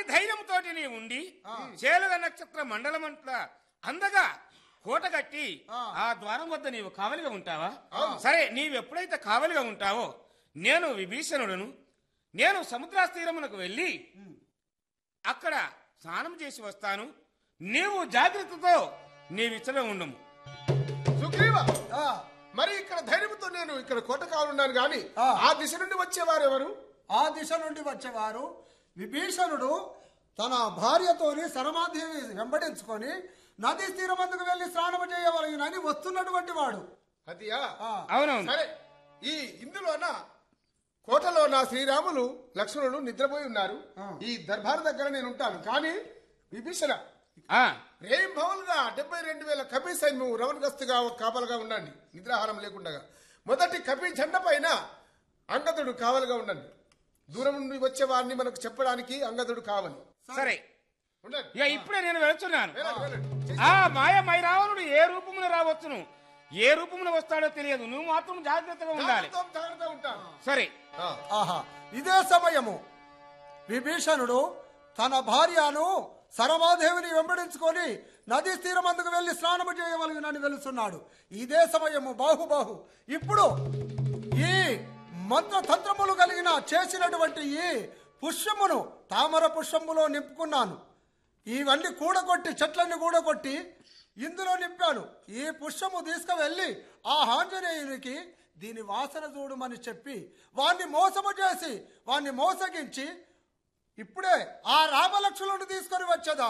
ధైర్యంతోటి నీ ఉండి చేలుగ నక్షత్ర మండలమంట్ల అందగా కోట కట్టి ఆ ద్వారం వద్ద నీవు కావలిగా ఉంటావా సరే నీవు ఎప్పుడైతే కావలిగా ఉంటావో నేను విభీషణుడును నేను సముద్రాస్తీరమునకు వెళ్ళి అక్కడ స్నానం చేసి వస్తాను నీవు జాగ్రత్తతో నీవిచ్చలో ఉండము సుగ్రీవ ఆ, మరి ఇక్కడ ధైర్యంతో నేను ఇక్కడ కోట కావాలన్నాను గాని ఆ. ఆ దిశ నుండి వచ్చేవారు ఎవరు ఆ దిశ నుండి వచ్చేవారు విభీషణుడు తన భార్యతోని శరమాదేవి వెంబడించుకొని నదీ తీరమందుకు వెళ్లి స్నానం చేయవలగినని వస్తున్నటువంటి వాడు అదియా ఆ, అవునవును సరే ఈ ఇందులోన కోటలో నా శ్రీరాములు లక్ష్మణులు నిద్రపోయి ఉన్నారు ఈ దర్బార్ దగ్గర నేను ఉంటాను కానీ విభీషణ ఆ, రేం భవన్గా డెబ్బై రెండు వేల కపి సైన్యం రవణగస్తుగా కాపలుగా ఉండండి నిద్రాహారం లేకుండా మొదటి కపి జెండ పైన అంగదుడు కావలుగా ఉండండి దూరం నుండి వచ్చే వారిని మనకు చెప్పడానికి అంగదుడు కావాలి సరే ఉండండి ఇక ఇప్పుడే నేను వెళుతున్నాను వెళ్ళండి, వెళ్ళండి. ఆ మాయ మైరావణుడు ఏ రూపమున రావచ్చును ఏ రూపమున వస్తాడో తెలియదు నువ్వు మాత్రం జాగ్రత్తగా ఉండాలి జాగ్రత్త, జాగ్రత్తగా ఉంటాను సరే ఆ. ఆహా ఇదే సమయము విభీషణుడు తన భార్యను సరమాదేవిని వెంబడించుకొని నదీ తీరమందుకు వెళ్లి స్నానము చేయవలగినని వెలుస్తున్నాడు ఇదే సమయము బాహుబాహు ఇప్పుడు ఈ మంత్రతంత్రములు కలిగిన చేసినటువంటి ఈ పుష్పమును తామర పుష్పములో నింపుకున్నాను ఇవన్నీ కూడగొట్టి చెట్లన్నీ కూడగొట్టి ఇందులో నింపాను ఈ పుష్పము తీసుకువెళ్ళి ఆ ఆంజనేయునికి దీని వాసన చూడమని చెప్పి వాణ్ణి మోసము చేసి వాణ్ణి మోసగించి ఇప్పుడే ఆ రామలక్ష్మణుడు తీసుకొని వచ్చేదా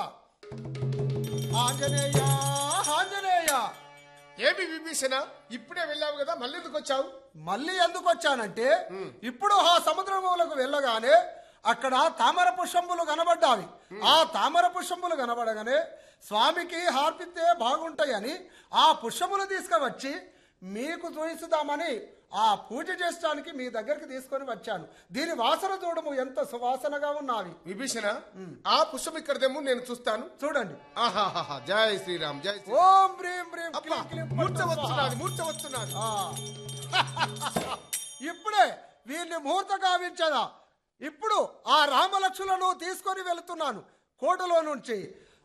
ఆంజనేయ ఆంజనేయ ఏమి విభీషణ ఇప్పుడే వెళ్ళావు కదా మళ్ళీ ఎందుకు వచ్చావు మళ్ళీ ఎందుకు వచ్చానంటే ఇప్పుడు ఆ సముద్రములకు వెళ్ళగానే అక్కడ తామర పుష్పములు కనబడ్డావి ఆ తామర పుష్పములు కనబడగానే స్వామికి హార్పితే బాగుంటాయని ఆ పుష్పములు తీసుకువచ్చి మీకు చూయిస్తామని ఆ పూజ చేయడానికి మీ దగ్గరికి తీసుకొని వచ్చాను దీని వాసన చూడము ఎంత సువాసనగా ఉన్నవి విభీషణ ఆ పుష్పం ఇక్కడదేమో నేను చూస్తాను చూడండి ఆహాహాహా జై శ్రీరామ్ జై శ్రీరామ్ ఓం బ్రీం బ్రీం అబ్బా, క్లీం క్లీం మూర్ఛ పట్టు వస్తున్నది మూర్ఛ వస్తున్నది ఆ. ఇప్పుడే వీరిని ముహూర్త గావించదా ఇప్పుడు ఆ రామలక్ష్మణులను తీసుకొని వెళుతున్నాను కోటలో నుంచి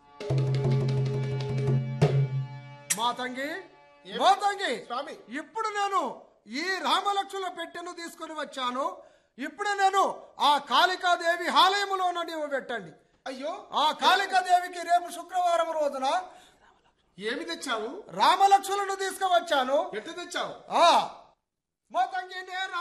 మాతంగి మాతంగి స్వామి. ఇప్పుడు నేను ఈ రామలక్ష్మణ పెట్టెను తీసుకొని వచ్చాను ఇప్పుడు నేను ఆ కాళికాదేవి ఆలయములోన నీవు పెట్టండి అయ్యో ఆ కాళికాదేవికి రేపు శుక్రవారం రోజున ఏమి తెచ్చావు రామలక్ష్మణులను తీసుకువచ్చాను ఎట్టు తెచ్చావు ఆ మాతంగి నే